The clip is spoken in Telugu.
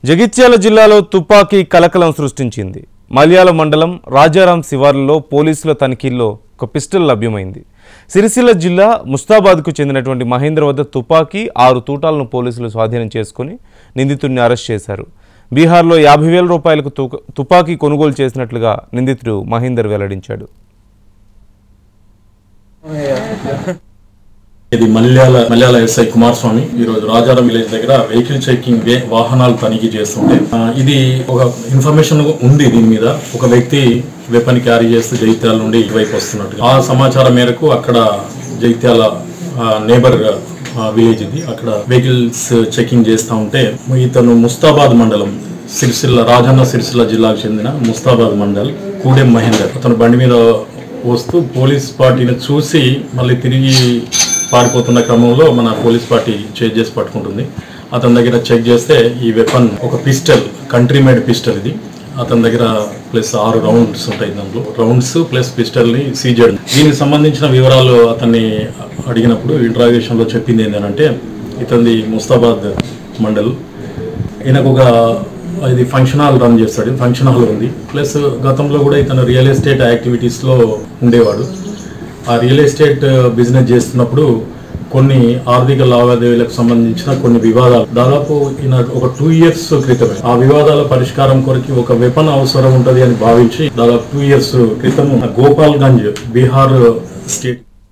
జగిత్యాల జిల్లాలో తుపాకీ కలకలం సృష్టించింది మల్యాల మండలం రాజారాం శివార్లలో పోలీసుల తనిఖీల్లో ఒక పిస్టల్ లభ్యమైంది సిరిసిల్ల జిల్లా ముస్తాబాద్కు చెందినటువంటి మహేంద్ర వద్ద తుపాకీ ఆరు తూటాలను పోలీసులు స్వాధీనం చేసుకుని నిందితుడిని అరెస్ట్ చేశారు బీహార్లో యాభై వేల రూపాయలకు తుక- తుపాకీ కొనుగోలు చేసినట్లుగా నిందితుడు మహేందర్ వెల్లడించాడు ఇది మల్యాల మల్యాల ఎస్ఐ కుమారస్వామి ఈ రోజు రాజారం విలేజ్ దగ్గర వెహికల్ చెకింగ్ వే వాహనాలు తనిఖీ చేస్తుంటే ఆ, ఇది ఒక ఇన్ఫర్మేషన్ ఉంది దీని మీద ఒక వ్యక్తి వెపన్ క్యారీ చేస్తూ జైత్యాల నుండి ఇటువైపు వస్తున్నట్టు ఆ సమాచారం మేరకు అక్కడ జైత్యాల నేబర్ విలేజ్ ఇది అక్కడ వెహికల్స్ చెకింగ్ చేస్తూ ఉంటే ఇతను ముస్తాబాద్ మండలం సిరిసిల్ల రాజన్న సిరిసిల్ల జిల్లాకు చెందిన ముస్తాబాద్ మండల్ కూడెం మహేందర్ అతను బండి మీద వస్తూ పోలీస్ పార్టీని చూసి మళ్ళీ తిరిగి పారిపోతున్న క్రమంలో మన పోలీస్ పార్టీ చేజ్ చేసి పట్టుకుంటుంది అతని దగ్గర చెక్ చేస్తే ఈ వెపన్ ఒక పిస్టల్ కంట్రీ మేడ్ పిస్టల్ ఇది అతని దగ్గర ప్లస్ ఆరు రౌండ్స్ ఉంటాయి దాంట్లో రౌండ్స్ ప్లస్ పిస్టల్ ని సీజ్ చేయడం దీనికి సంబంధించిన వివరాలు అతన్ని అడిగినప్పుడు ఇంట్రాగేషన్ లో చెప్పింది ఏంటంటే ఇతనిది ముస్తాబాద్ మండల్ ఈయనకు ఒక ఇది ఫంక్షన్ హాల్ రన్ చేస్తాడు ఫంక్షన్ హాల్ ఉంది ప్లస్ గతంలో కూడా ఇతను రియల్ ఎస్టేట్ యాక్టివిటీస్లో ఉండేవాడు ఆ రియల్ ఎస్టేట్ బిజినెస్ చేస్తున్నప్పుడు కొన్ని ఆర్థిక లావాదేవీలకు సంబంధించిన కొన్ని వివాదాలు దాదాపు ఈయన ఒక టూ ఇయర్స్ క్రితమే ఆ వివాదాల పరిష్కారం కొరకు ఒక వెపన్ అవసరం ఉంటది అని భావించి దాదాపు టూ ఇయర్స్ క్రితం గోపాల్గంజ్ బీహార్ స్టేట్